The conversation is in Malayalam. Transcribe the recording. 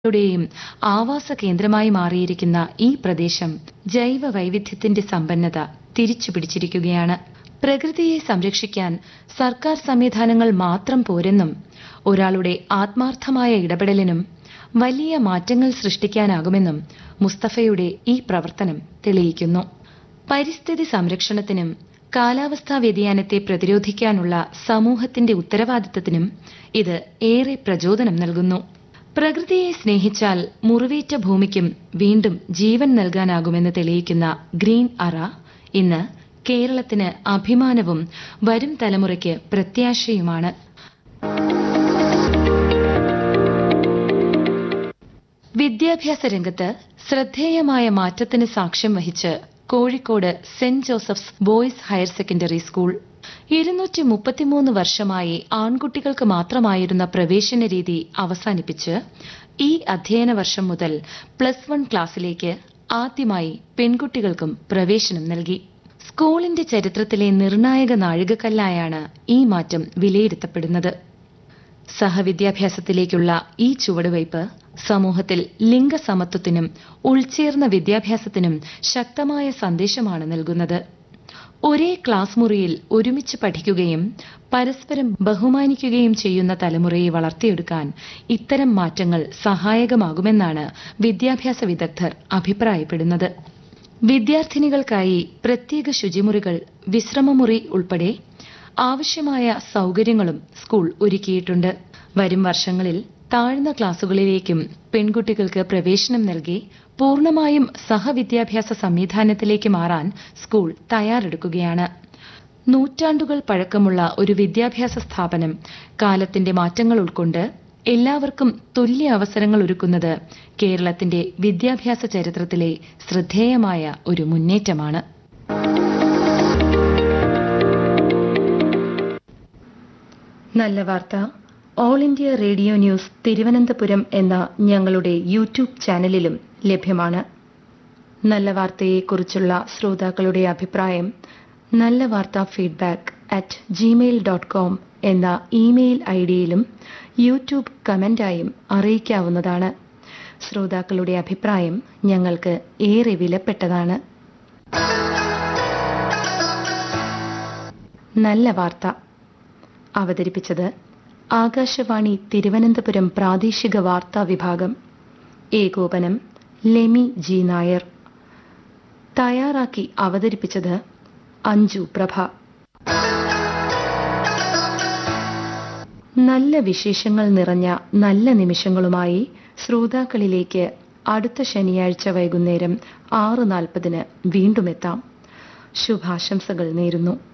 യുടെയും ആവാസ കേന്ദ്രമായി മാറിയിരിക്കുന്ന ഈ പ്രദേശം ജൈവ വൈവിധ്യത്തിന്റെ സമ്പന്നത തിരിച്ചുപിടിച്ചിരിക്കുകയാണ് പ്രകൃതിയെ സംരക്ഷിക്കാൻ സർക്കാർ സംവിധാനങ്ങൾ മാത്രം പോരെന്നും ഒരാളുടെ ആത്മാർത്ഥമായ ഇടപെടലിനും വലിയ മാറ്റങ്ങൾ സൃഷ്ടിക്കാനാകുമെന്നും മുസ്തഫയുടെ ഈ പ്രവർത്തനം തെളിയിക്കുന്നു പരിസ്ഥിതി സംരക്ഷണത്തിനും കാലാവസ്ഥാ വ്യതിയാനത്തെ പ്രതിരോധിക്കാനുള്ള സമൂഹത്തിന്റെ ഉത്തരവാദിത്തത്തിനും ഇത് ഏറെ പ്രചോദനം നൽകുന്നു പ്രകൃതിയെ സ്നേഹിച്ചാൽ മുറിവേറ്റ ഭൂമിക്കും വീണ്ടും ജീവൻ നൽകാനാകുമെന്ന് തെളിയിക്കുന്ന ഗ്രീൻ അറ ഇന്ന് കേരളത്തിന് അഭിമാനവും വരും തലമുറയ്ക്ക് പ്രത്യാശയുമാണ് വിദ്യാഭ്യാസ രംഗത്ത് ശ്രദ്ധേയമായ മാറ്റത്തിന് സാക്ഷ്യം വഹിച്ച് Kozhikode saint Joseph's boys higher secondary school ഇരുന്നൂറ്റി മുപ്പത്തിമൂന്ന് വർഷമായി ആൺകുട്ടികൾക്ക് മാത്രമായിരുന്ന പ്രവേശന രീതി അവസാനിപ്പിച്ച് ഈ അധ്യയന വർഷം മുതൽ പ്ലസ് വൺ ക്ലാസ്സിലേക്ക് ആദ്യമായി പെൺകുട്ടികൾക്കും പ്രവേശനം നൽകി സ്കൂളിന്റെ ചരിത്രത്തിലെ നിർണായക നാഴികക്കല്ലായാണ് ഈ മാറ്റം വിലയിരുത്തപ്പെടുന്നത് സഹവിദ്യാഭ്യാസത്തിലേക്കുള്ള ഈ ചുവടുവയ്പ് സമൂഹത്തിൽ ലിംഗസമത്വത്തിനും ഉൾച്ചേർന്ന വിദ്യാഭ്യാസത്തിനും ശക്തമായ സന്ദേശമാണ് നൽകുന്നത് ഒരേ ക്ലാസ് മുറിയിൽ ഒരുമിച്ച് പഠിക്കുകയും പരസ്പരം ബഹുമാനിക്കുകയും ചെയ്യുന്ന തലമുറയെ വളർത്തിയെടുക്കാൻ ഇത്തരം മാറ്റങ്ങൾ സഹായകമാകുമെന്നാണ് വിദ്യാഭ്യാസ വിദഗ്ധർ അഭിപ്രായപ്പെടുന്നത് വിദ്യാർത്ഥിനികൾക്കായി പ്രത്യേക ശുചിമുറികൾ വിശ്രമമുറി ഉൾപ്പെടെ ആവശ്യമായ സൗകര്യങ്ങളും സ്കൂൾ ഒരുക്കിയിട്ടുണ്ട് വരും വർഷങ്ങളിൽ താഴ്ന്ന ക്ലാസുകളിലേക്കും പെൺകുട്ടികൾക്ക് പ്രവേശനം നൽകി പൂർണ്ണമായും സഹവിദ്യാഭ്യാസ സംവിധാനത്തിലേക്ക് മാറാൻ സ്കൂൾ തയ്യാറെടുക്കുകയാണ് നൂറ്റാണ്ടുകൾ പഴക്കമുള്ള ഒരു വിദ്യാഭ്യാസ സ്ഥാപനം കാലത്തിന്റെ മാറ്റങ്ങൾ ഉൾക്കൊണ്ട് എല്ലാവർക്കും തുല്യ അവസരങ്ങൾ ഒരുക്കുന്നത് കേരളത്തിന്റെ വിദ്യാഭ്യാസ ചരിത്രത്തിലെ ശ്രദ്ധേയമായ ഒരു മുന്നേറ്റമാണ് നല്ല വാർത്ത all India radio news Thiruvananthapuram എന്ന ഞങ്ങളുടെ യൂട്യൂബ് ചാനലിലും ലഭ്യമാണ് നല്ല വാർത്തയെക്കുറിച്ചുള്ള ശ്രോതാക്കളുടെ അഭിപ്രായം നല്ല വാർത്ത feedback at Gmail dot com എന്ന ഇമെയിൽ ഐ ഡിയിലും യൂട്യൂബ് കമന്റായും അറിയിക്കാവുന്നതാണ് ശ്രോതാക്കളുടെ അഭിപ്രായം ഞങ്ങൾക്ക് ഏറെ വിലപ്പെട്ടതാണ് നല്ല വാർത്ത അവതരിപ്പിച്ചത് ആകാശവാണി തിരുവനന്തപുരം പ്രാദേശിക വാർത്താ വിഭാഗം ഏകോപനം ലെമി ജി നായർ തയ്യാറാക്കി അവതരിപ്പിച്ചത് അഞ്ജു പ്രഭ നല്ല വിശേഷങ്ങൾ നിറഞ്ഞ നല്ല നിമിഷങ്ങളുമായി ശ്രോതാക്കളിലേക്ക് അടുത്ത ശനിയാഴ്ച വൈകുന്നേരം ആറ് നാൽപ്പതിന് വീണ്ടും എത്താം ശുഭാശംസകൾ നേരുന്നു